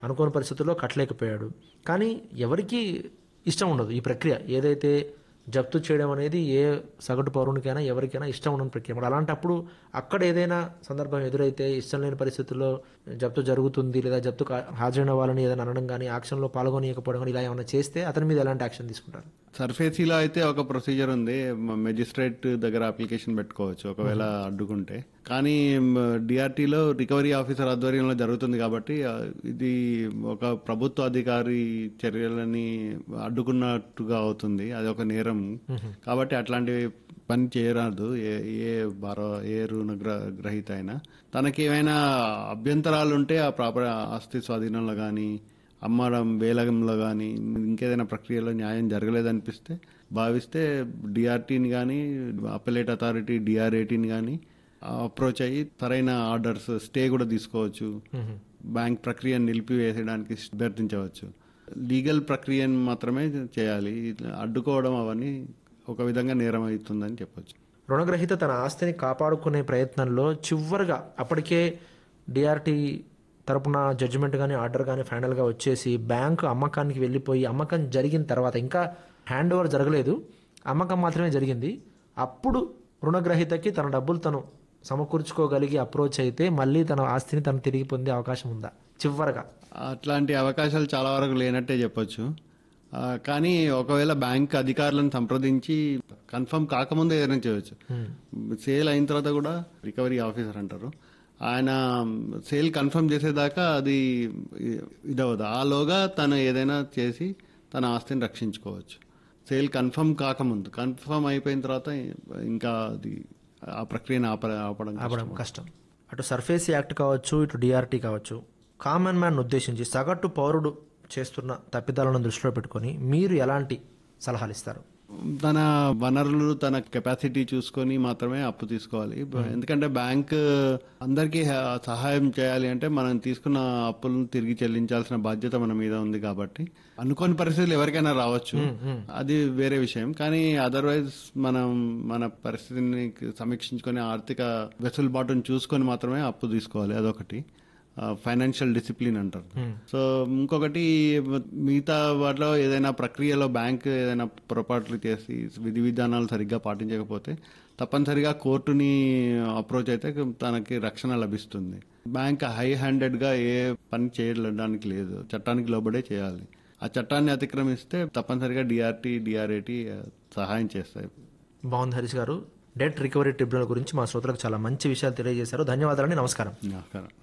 అనుకోని పరిస్థితుల్లో కట్టలేకపోయాడు కానీ ఎవరికీ ఇష్టం ఉండదు ఈ ప్రక్రియ ఏదైతే జప్తు చేయడం అనేది ఏ సగటు పౌరునికైనా ఎవరికైనా ఇష్టం ఉండని ప్రక్రియ మరి అలాంటప్పుడు అక్కడ ఏదైనా సందర్భం ఎదురైతే ఇష్టం లేని పరిస్థితుల్లో జప్తు జరుగుతుంది లేదా జప్తు హాజరైన వాళ్ళని ఏదైనా అనడం కానీ యాక్షన్లో పాల్గొనకపోవడం కానీ ఇలా ఏమైనా చేస్తే అతని మీద ఎలాంటి యాక్షన్ తీసుకుంటారు సర్ఫేసీలో అయితే ఒక ప్రొసీజర్ ఉంది మెజిస్ట్రేట్ దగ్గర అప్లికేషన్ పెట్టుకోవచ్చు ఒకవేళ అడ్డుకుంటే కానీ డిఆర్టీలో రికవరీ ఆఫీసర్ ఆధ్వర్యంలో జరుగుతుంది కాబట్టి ఆ, ఇది ఒక ప్రభుత్వ అధికారి చర్యలని అడ్డుకున్నట్టుగా అవుతుంది అది ఒక నేరం కాబట్టి అట్లాంటి పని చేయరాదు ఏ ఏ భార ఏ రుణ గ్ర- గ్రహీత అయినా తనకి ఏమైనా అభ్యంతరాలు ఉంటే ఆ ప్రాపర్ ఆస్తి స్వాధీనంలో కానీ అమ్మడం వేలంలో కానీ ఇంకేదైనా ప్రక్రియలో న్యాయం జరగలేదనిపిస్తే భావిస్తే డిఆర్టీని కానీ అప్పలేట్ అథారిటీ డిఆర్ఏటీని కానీ అప్రోచ్ అయ్యి సరైన ఆర్డర్స్ స్టే కూడా తీసుకోవచ్చు బ్యాంక్ ప్రక్రియను నిలిపివేయడానికి అభ్యర్థించవచ్చు లీగల్ ప్రక్రియను మాత్రమే చేయాలి ఇట్లా అడ్డుకోవడం అవన్నీ ఒక విధంగా నేరం అవుతుందని చెప్పొచ్చు రుణగ్రహీత తన ఆస్తిని కాపాడుకునే ప్రయత్నంలో చివరిగా అప్పటికే డిఆర్టీ తరపున జడ్జిమెంట్ కానీ ఆర్డర్ కానీ ఫైనల్గా వచ్చేసి బ్యాంకు అమ్మకానికి వెళ్ళిపోయి అమ్మకం జరిగిన తర్వాత ఇంకా హ్యాండ్ ఓవర్ జరగలేదు అమ్మకం మాత్రమే జరిగింది అప్పుడు రుణగ్రహీతకి తన డబ్బులు తను సమకూర్చుకోగలిగి అప్రోచ్ అయితే మళ్ళీ తన ఆస్తిని తను తిరిగి పొందే అవకాశం ఉందా చివరగా అట్లాంటి అవకాశాలు చాలా వరకు లేనట్టే చెప్పొచ్చు ఆ, కానీ ఒకవేళ బ్యాంక్ అధికారులను సంప్రదించి కన్ఫర్మ్ కాకముందే ఏదైనా చేయవచ్చు సేల్ అయిన తర్వాత కూడా రికవరీ ఆఫీసర్ అంటారు ఆయన సేల్ కన్ఫర్మ్ చేసేదాకా అది ఇదవదు ఆలోగా తను ఏదైనా చేసి తన ఆస్తిని రక్షించుకోవచ్చు సేల్ కన్ఫర్మ్ కాకముందు కన్ఫర్మ్ అయిపోయిన తర్వాత ఇంకా అది ఆ ప్రక్రియను ఆప ఆపడం కష్టం. ఆపడం కష్టం అటు సర్ఫేస్ యాక్ట్ కావచ్చు ఇటు డిఆర్టీ కావచ్చు కామన్ మ్యాన్ ఉద్దేశించి సగటు పౌరుడు చేస్తున్న తప్పిదాలను దృష్టిలో పెట్టుకొని మీరు ఎలాంటి సలహాలు ఇస్తారు తన వనరులు తన కెపాసిటీ చూసుకొని మాత్రమే అప్పు తీసుకోవాలి ఎందుకంటే బ్యాంక్ అందరికీ హ- సహాయం చేయాలి అంటే మనం తీసుకున్న అప్పులను తిరిగి చెల్లించాల్సిన బాధ్యత మన మీద ఉంది కాబట్టి అనుకోని పరిస్థితులు ఎవరికైనా రావచ్చు అది వేరే విషయం కానీ అదర్వైజ్ మనం మన పరిస్థితిని సమీక్షించుకొని ఆర్థిక వెసులుబాటును చూసుకొని మాత్రమే అప్పు తీసుకోవాలి అదొకటి ఫైనాన్షియల్ డిసిప్లిన్ అంటారు సో ఇంకొకటి మిగతా వాటిలో ఏదైనా ప్రక్రియలో బ్యాంక్ ఏదైనా పొరపాట్లు చేసి విధి విధానాలు సరిగ్గా పాటించకపోతే తప్పనిసరిగా కోర్టుని అప్రోచ్ అయితే తనకి రక్షణ లభిస్తుంది బ్యాంక్ హై హ్యాండెడ్గా ఏ పని చేయడానికి లేదు చట్టానికి లోబడే చేయాలి ఆ చట్టాన్ని అతిక్రమిస్తే తప్పనిసరిగా డిఆర్టీ డిఆర్ఏటి సహాయం చేస్తాయి బాగుంది హరీష్ గారు డెట్ రికవరీ ట్రిబ్యునల్ గురించి మా శ్రోతలకు చాలా మంచి విషయాలు తెలియజేశారు ధన్యవాదాలండి నమస్కారం నమస్కారం